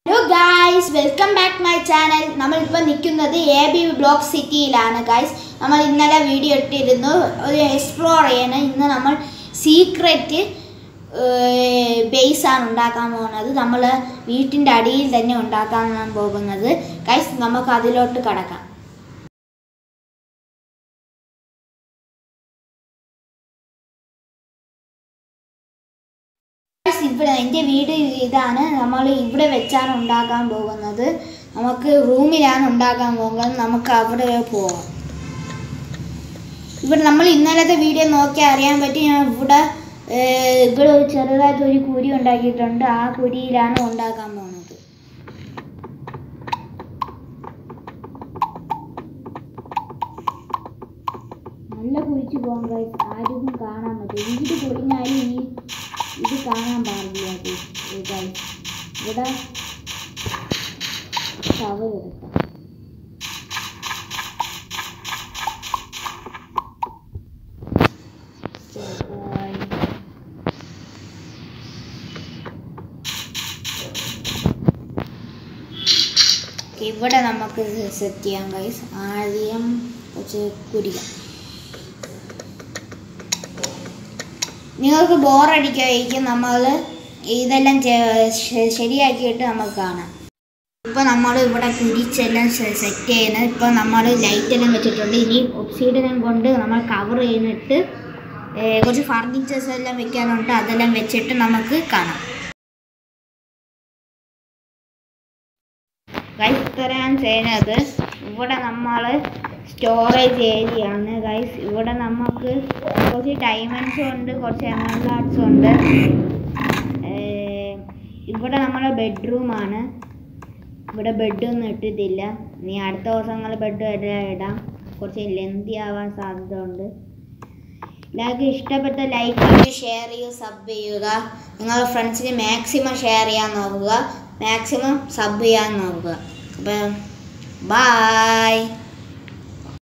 Hello guys welcome back my channel നമ്മളിപ്പോൾ നിൽക്കുന്നത് A B block സിറ്റിയിലാണ് ഗായ്സ് നമ്മൾ ഇന്നലെ വീഡിയോ ഇട്ടിരുന്നു ഒരു എക്സ്പ്ലോർ ചെയ്യണം ഇന്ന് നമ്മൾ സീക്രറ്റ് ബേസ് ആണ് ഉണ്ടാക്കാൻ പോകുന്നത് നമ്മൾ വീട്ടിൻ്റെ അടിയിൽ തന്നെ ഉണ്ടാക്കാൻ പോകുന്നത് ഗൈസ് നമുക്ക് അതിലോട്ട് കടക്കാം Guys, ഇവിടെ എൻ്റെ വീട് ഇതാണ് നമ്മൾ ഇവിടെ വെച്ചാണ് ഉണ്ടാക്കാൻ പോകുന്നത് നമുക്ക് റൂമിലാണ് ഉണ്ടാക്കാൻ പോകുന്നത് നമുക്ക് അവിടെ പോകാം ഇവിടെ നമ്മൾ ഇന്നലത്തെ വീഡിയോ നോക്കിയാൽ അറിയാൻ പറ്റി ഞാൻ ഇവിടെ ഏർ, ഇവിടെ ഒരു ചെറുതായിട്ട് ഒരു കുരി ഉണ്ടാക്കിയിട്ടുണ്ട് ആ കുരിയിലാണ് ഉണ്ടാക്കാൻ പോകുന്നത് നല്ല കുഴിച്ച് പോകാൻ guys. ആരും കാണാൻ പറ്റും വീട് പൊളിഞ്ഞാലും ഈ ഇത് കാണാൻ പാടില്ല guys. ഏ guys. ഇവിടെ കവർ എടുക്കാം ചെറുതായി. ഇവിടെ നമുക്ക് സെറ്റ് ചെയ്യാം ഗൈസ് ആദ്യം കുറച്ച് കുരിക നിങ്ങൾക്ക് ബോറടിക്കായിരിക്കും നമ്മൾ ഇതെല്ലാം ചെ- ശ- ശരിയാക്കിയിട്ട് നമുക്ക് കാണാം ഇപ്പോൾ നമ്മൾ ഇവിടെ കുരിച്ചെല്ലാം സെറ്റ് ചെയ്യുന്നത് ഇപ്പോൾ നമ്മൾ ലൈറ്റെല്ലാം വെച്ചിട്ടുണ്ട് ഇനി ഒക്സിഡനം കൊണ്ട് നമ്മൾ കവർ ചെയ്തിട്ട് ഏർ, കുറച്ച് ഫർണിച്ചേഴ്സ് എല്ലാം വെക്കാനുണ്ട് അതെല്ലാം വെച്ചിട്ട് നമുക്ക് കാണാം ഗൈസ് ഇത്രയാണ് ചെയ്യുന്നത് ഇവിടെ നമ്മൾ സ്റ്റോറേജ് ഏരിയ ആണ് ഗൈസ് ഇവിടെ നമുക്ക് കുറച്ച് ഡയമണ്ട്സും ഉണ്ട് കുറച്ച് എമർലാഡ്സും ഉണ്ട് ഏർ, ഇവിടെ നമ്മുടെ ബെഡ്റൂമാണ് ഇവിടെ ബെഡൊന്നും ഇട്ടിട്ടില്ല ഇനി അടുത്ത ദിവസങ്ങൾ ബെഡ് ഇടാം കുറച്ച് ലെന്തി ആവാൻ സാധ്യത ഉണ്ട് എല്ലാവർക്കും ഇഷ്ടപ്പെട്ട ലൈക്ക് ചെയ്യുക ഷെയർ ചെയ്യുക സബ് ചെയ്യുക നിങ്ങളുടെ ഫ്രണ്ട്സിന് മാക്സിമം ഷെയർ ചെയ്യാൻ നോക്കുക മാക്സിമം സബ് ചെയ്യാൻ നോക്കുക അപ്പം ബായ്